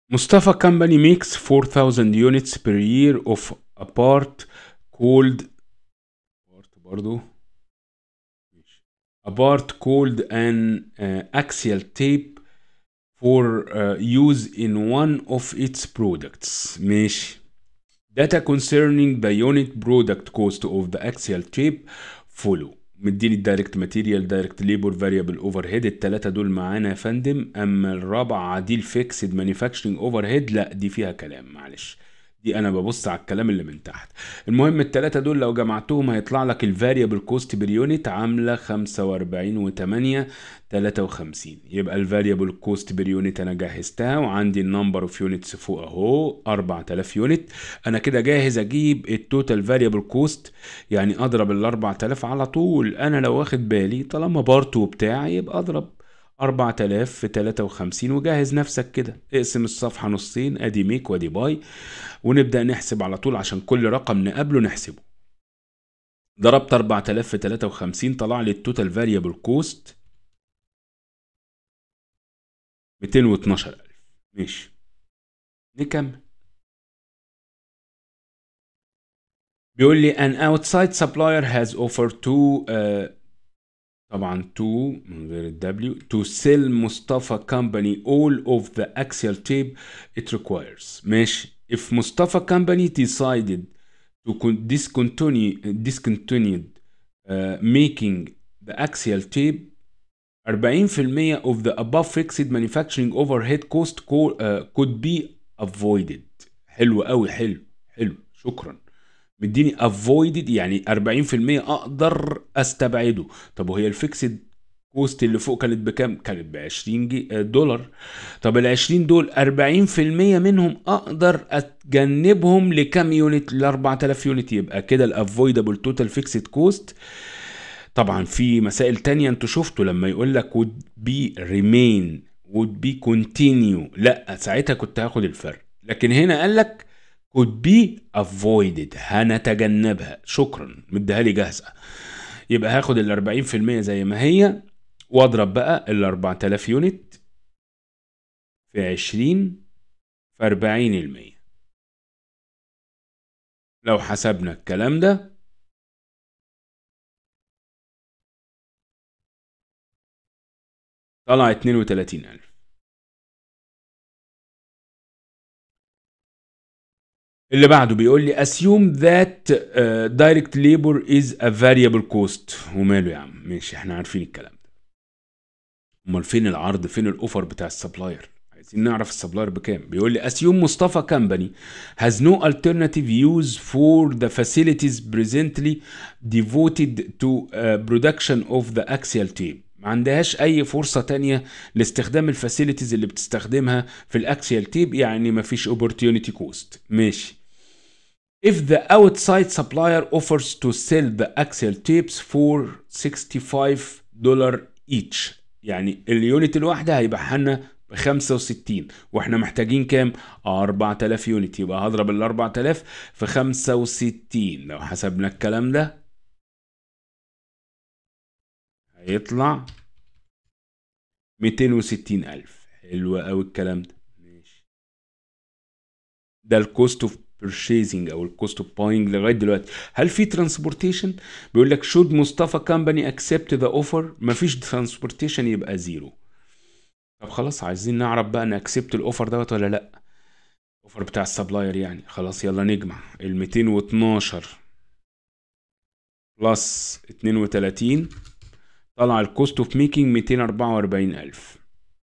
Mustafa company makes 4000 units per year of a part called part برضو a part called an uh, axial tape for uh, use in one of its products ماشي data concerning the unit product cost of the axial tape follow مديني الدايركت ماتيريال دايركت ليبر فاريبل اوفر هيد التلاتة دول معانا يا فندم اما الرابعة دي الفيكسد مانيفاكتشرنج اوفر هيد لا دي فيها كلام معلش دي انا ببص على الكلام اللي من تحت المهم التلاتة دول لو جمعتهم هيطلع لك الفاريبل كوست بير يونت عاملة خمسة واربعين وتمانية تلاتة وخمسين يبقى الفاريبل كوست بير يونت انا جهزتها وعندي النمبر اوف يونتس فوق اهو 4000 يونت انا كده جاهز اجيب التوتال فاريبل كوست يعني اضرب ال 4000 على طول انا لو واخد بالي طالما بارتو بتاعي يبقى اضرب 4000 في 53 وجهز نفسك كده اقسم الصفحة نصين ادي ميك وادي باي ونبدأ نحسب على طول عشان كل رقم نقابله نحسبه ضربت 4000 في 53 طلع لي التوتال فاريبل كوست 212000 ماشي نكمل بيقول لي an outside supplier has offered to uh, طبعا to من غير الدبليو to sell مصطفى company all of the axial tape it requires ماشي if مصطفى company decided to con- discontinue discontinued uh, making the axial tape 40% of the above fixed manufacturing overhead cost co- uh, could be avoided حلو قوي حلو حلو شكرا مديني avoided يعني 40% اقدر استبعده طب وهي الفيكسد كوست اللي فوق كانت بكام؟ كانت ب 20 جي- آه، دولار طب ال 20 دول 40% منهم اقدر اتجنبهم لكام يونت؟ ل 4000 يونت يبقى كده الافويدبل توتال فيكسد كوست طبعا في مسائل تانية انتوا شفتوا لما يقول لك would be remain would be continue لا ساعتها كنت هاخد الفرق لكن هنا قال لك could be avoided هنتجنبها شكرا مديها لي جاهزة يبقى هاخد ال 40% زي ما هي واضرب بقى ال 4000 يونت في 20 في 40% لو حسبنا الكلام ده طلع 32000 اللي بعده بيقول لي assume that uh, direct labor is a variable cost وماله يا عم ماشي احنا عارفين الكلام ده امال فين العرض فين الاوفر بتاع السبلاير عايزين نعرف السبلاير بكام بيقول لي assume مصطفى company has no alternative use for the facilities presently devoted to uh, production of the axial tape ما عندهاش اي فرصة تانية لاستخدام الفاسيلتيز اللي بتستخدمها في الاكسيال تيب يعني مفيش opportunity cost ماشي If the outside supplier offers to sell the axial tapes for 65 دولار each يعني اليونت الواحدة هيبيعها لنا ب 65 واحنا محتاجين كام؟ 4000 يونت يبقى هضرب ال 4000 في 65 لو حسبنا الكلام ده هيطلع 260000 حلو قوي الكلام ده ماشي ده الكوست اوف purchasing او الكوست اوف باينج لغايه دلوقتي هل في ترانسبورتيشن بيقول لك should مصطفى كامباني accept the offer مفيش ترانسبورتيشن يبقى زيرو طب خلاص عايزين نعرف بقى نأكسبت الاوفر دوت ولا لا الاوفر بتاع السبلاير يعني خلاص يلا نجمع ال 212 بلس 32 طلع الكوست اوف ميكينج 244000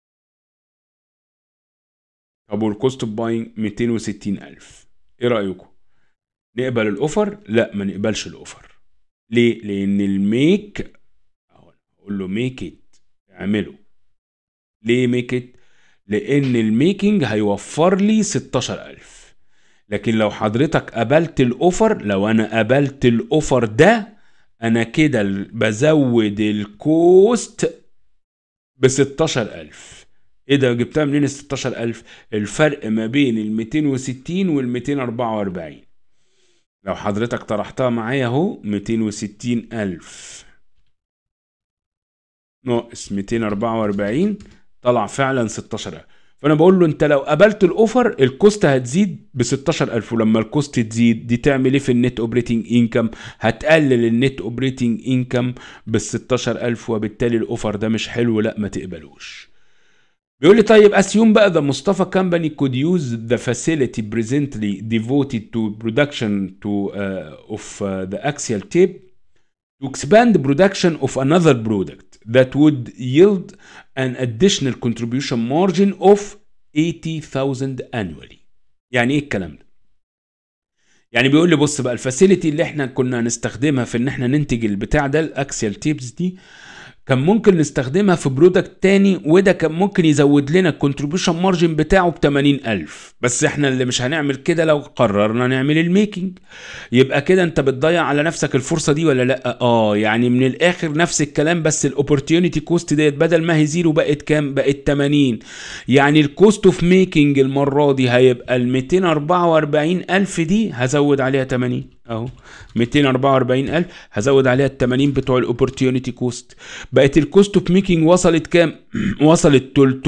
طب والكوست اوف باينج 260000 ايه رايكم نقبل الاوفر لا ما نقبلش الاوفر ليه لان الميك اهو اقول له ميك ات اعمله ليه ميك ات لان الميكنج هيوفر لي 16000 لكن لو حضرتك قبلت الاوفر لو انا قبلت الاوفر ده انا كده بزود الكوست ب 16000 ايه ده جبتها منين ال 16000 الفرق ما بين ال 260 وال 244 لو حضرتك طرحتها معايا اهو 260000 ناقص 244 طلع فعلا 16000 فانا بقول له انت لو قبلت الاوفر الكوست هتزيد ب 16000 ولما الكوست تزيد دي تعمل ايه في النت اوبريتنج انكم هتقلل النت اوبريتنج انكم بال 16000 وبالتالي الاوفر ده مش حلو لا ما تقبلوش بيقول لي طيب اسيوم بقى the مصطفى company could use the facility presently devoted to production to uh, of uh, the axial tape to expand production of another product that would yield an additional contribution margin of 80,000 annually يعني ايه الكلام ده يعني بيقول لي بص بقى الفاسيلتي اللي احنا كنا هنستخدمها في ان احنا ننتج البتاع ده الاكسيال تيبس دي كان ممكن نستخدمها في برودكت تاني وده كان ممكن يزود لنا الكونتريبيوشن مارجن بتاعه ب 80000 بس احنا اللي مش هنعمل كده لو قررنا نعمل الميكنج يبقى كده انت بتضيع على نفسك الفرصه دي ولا لا اه يعني من الاخر نفس الكلام بس الاوبورتيونيتي كوست ديت بدل ما هي زيرو بقت كام بقت 80 يعني الكوست اوف ميكنج المره دي هيبقى ال 244000 دي هزود عليها 80 اهو 244000 هزود عليها ال 80 بتوع الاوبورتيونيتي كوست بقت الكوست اوف ميكنج وصلت كام وصلت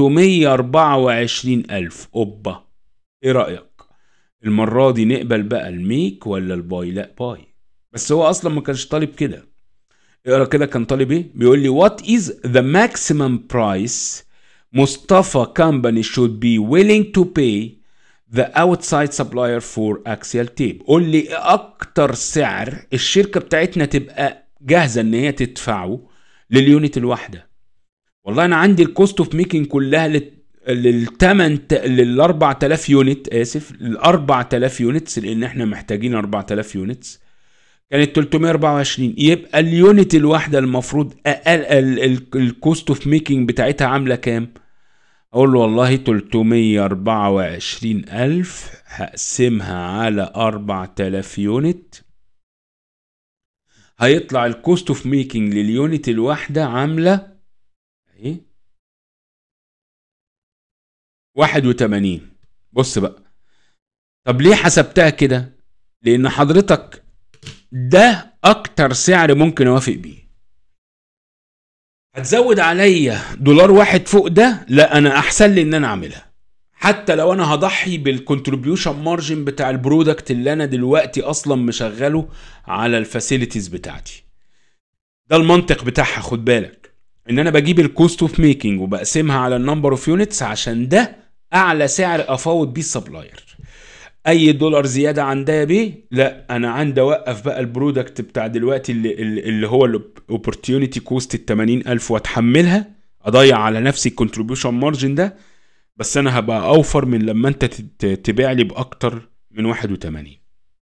324000 اوبا ايه رايك المره دي نقبل بقى الميك ولا الباي لا باي بس هو اصلا ما كانش طالب كده اقرا كده كان طالب ايه بيقول لي what is the maximum price مصطفى company should be willing to pay the outside supplier for axial tape قول لي إيه اكتر سعر الشركه بتاعتنا تبقى جاهزه ان هي تدفعه لليونت الواحده والله انا عندي الكوست اوف ميكنج كلها لل للثمن لل 4000 يونت اسف لل 4000 يونتس لان احنا محتاجين 4000 يونتس كانت 324 يبقى اليونت الواحده المفروض اقل الكوست اوف ميكنج بتاعتها عامله كام؟ اقول له والله 324 الف هقسمها على 4000 يونت هيطلع الكوست اوف ميكنج لليونت الواحده عامله اهي 81 بص بقى طب ليه حسبتها كده لان حضرتك ده اكتر سعر ممكن اوافق بيه هتزود عليا دولار واحد فوق ده لا انا احسن لي ان انا اعملها حتى لو انا هضحي بالكونتريبيوشن مارجن بتاع البرودكت اللي انا دلوقتي اصلا مشغله على الفاسيلتيز بتاعتي ده المنطق بتاعها خد بالك ان انا بجيب الكوست اوف ميكنج وبقسمها على النمبر اوف يونتس عشان ده اعلى سعر افاوض بيه السبلاير اي دولار زياده عن ده بيه لا انا عندي اوقف بقى البرودكت بتاع دلوقتي اللي, اللي هو الاوبورتيونيتي كوست ال 80000 واتحملها اضيع على نفسي الكونتريبيوشن مارجن ده بس انا هبقى اوفر من لما انت تبيع لي باكتر من 81